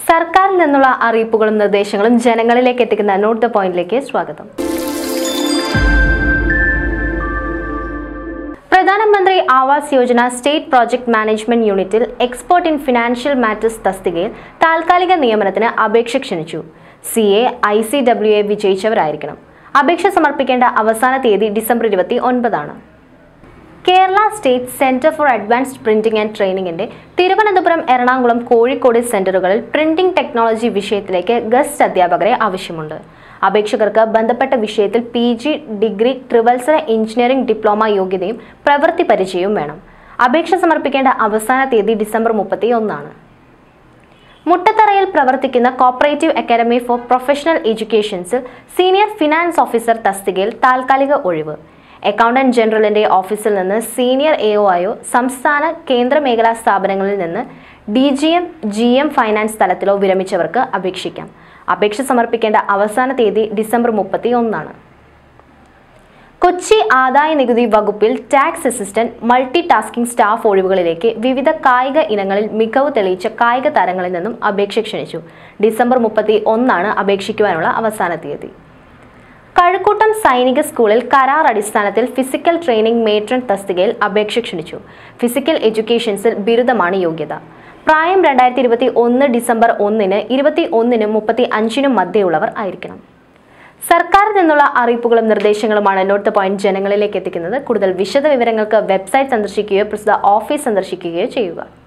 സർക്കാരിൽ നിന്നുള്ള അറിയിപ്പുകളും നിർദ്ദേശങ്ങളും ജനങ്ങളിലേക്ക് എത്തിക്കുന്ന നോട്ട് ദ പോയിന്റിലേക്ക് സ്വാഗതം Pradhan Mantri Awas Yojana state project management യൂണിറ്റിൽ എക്സ്പേർട്ട് ഇൻ ഫിനാൻഷ്യൽ മാറ്റേഴ്സ് തസ്തികയിൽ താൽക്കാലിക നിയമനത്തിന് അപേക്ഷ ക്ഷണിച്ചു C A I C W A വിജയിച്ചവരായിരിക്കണം അപേക്ഷ സമർപ്പിക്കേണ്ട അവസാന തീയതി ഡിസംബർ ഇരുപത്തി ഒൻപതാണ് Kerala state centre for advanced printing and ട്രെയിനിങ്ങിന്റെ തിരുവനന്തപുരം എറണാകുളം കോഴിക്കോട് സെന്ററുകളിൽ പ്രിന്റിംഗ് ടെക്നോളജി വിഷയത്തിലേക്ക് ഗസ്റ്റ് അധ്യാപകരെ ആവശ്യമുണ്ട് അപേക്ഷകർക്ക് ബന്ധപ്പെട്ട വിഷയത്തിൽ പി ജി ഡിഗ്രി ത്രിവത്സര എഞ്ചിനീയറിംഗ് ഡിപ്ലോമ യോഗ്യതയും പ്രവൃത്തി പരിചയവും വേണം അപേക്ഷ സമർപ്പിക്കേണ്ട അവസാന തീയതി ഡിസംബർ മുപ്പത്തി ഒന്നാണ് മുട്ടത്തറയിൽ പ്രവർത്തിക്കുന്ന കോപ്പറേറ്റീവ് അക്കാദമി ഫോർ പ്രൊഫഷണൽ എഡ്യൂക്കേഷൻസിൽ സീനിയർ ഫിനാൻസ് ഓഫീസർ തസ്തികയിൽ താൽക്കാലിക ഒഴിവ് അക്കൗണ്ടന്റ് ജനറലിന്റെ ഓഫീസിൽ നിന്ന് സീനിയർ എ ഒ ആയോ സംസ്ഥാന കേന്ദ്ര മേഖലാ സ്ഥാപനങ്ങളിൽ നിന്ന് D G M G M finance തലത്തിലോ വിരമിച്ചവർക്ക് അപേക്ഷിക്കാം അപേക്ഷ സമർപ്പിക്കേണ്ട അവസാന തീയതി ഡിസംബർ മുപ്പത്തി ഒന്നാണ് കൊച്ചി ആദായ നികുതി വകുപ്പിൽ tax assistant multi tasking staff ഒഴിവുകളിലേക്ക് വിവിധ കായിക ഇനങ്ങളിൽ മികവ് തെളിയിച്ച കായിക താരങ്ങളിൽ നിന്നും അപേക്ഷ ക്ഷണിച്ചു ഡിസംബർ മുപ്പത്തി ഒന്നാണ് അപേക്ഷിക്കുവാനുള്ള അവസാന തീയതി കഴക്കൂട്ടം സൈനിക സ്കൂളിൽ കരാർ അടിസ്ഥാനത്തിൽ ഫിസിക്കൽ ട്രെയിനിംഗ് മേട്രൺ തസ്തികയിൽ അപേക്ഷ ക്ഷണിച്ചു ഫിസിക്കൽ എഡ്യൂക്കേഷൻസിൽ ബിരുദമാണ് യോഗ്യത പ്രായം രണ്ടായിരത്തി ഇരുപത്തി ഒന്ന് ഡിസംബർ ഒന്നിന് ഇരുപത്തി ഒന്നിനും മുപ്പത്തി അഞ്ചിനും മധ്യയുള്ളവർ ആയിരിക്കണം സർക്കാരിൽ നിന്നുള്ള അറിയിപ്പുകളും നിർദ്ദേശങ്ങളുമാണ് നോട്ട് ദ പോയിന്റ് ജനങ്ങളിലേക്ക് എത്തിക്കുന്നത് കൂടുതൽ വിശദ വിവരങ്ങൾക്ക് വെബ്സൈറ്റ് സന്ദർശിക്കുകയോ പ്രസ്തുത ഓഫീസ് സന്ദർശിക്കുകയോ ചെയ്യുക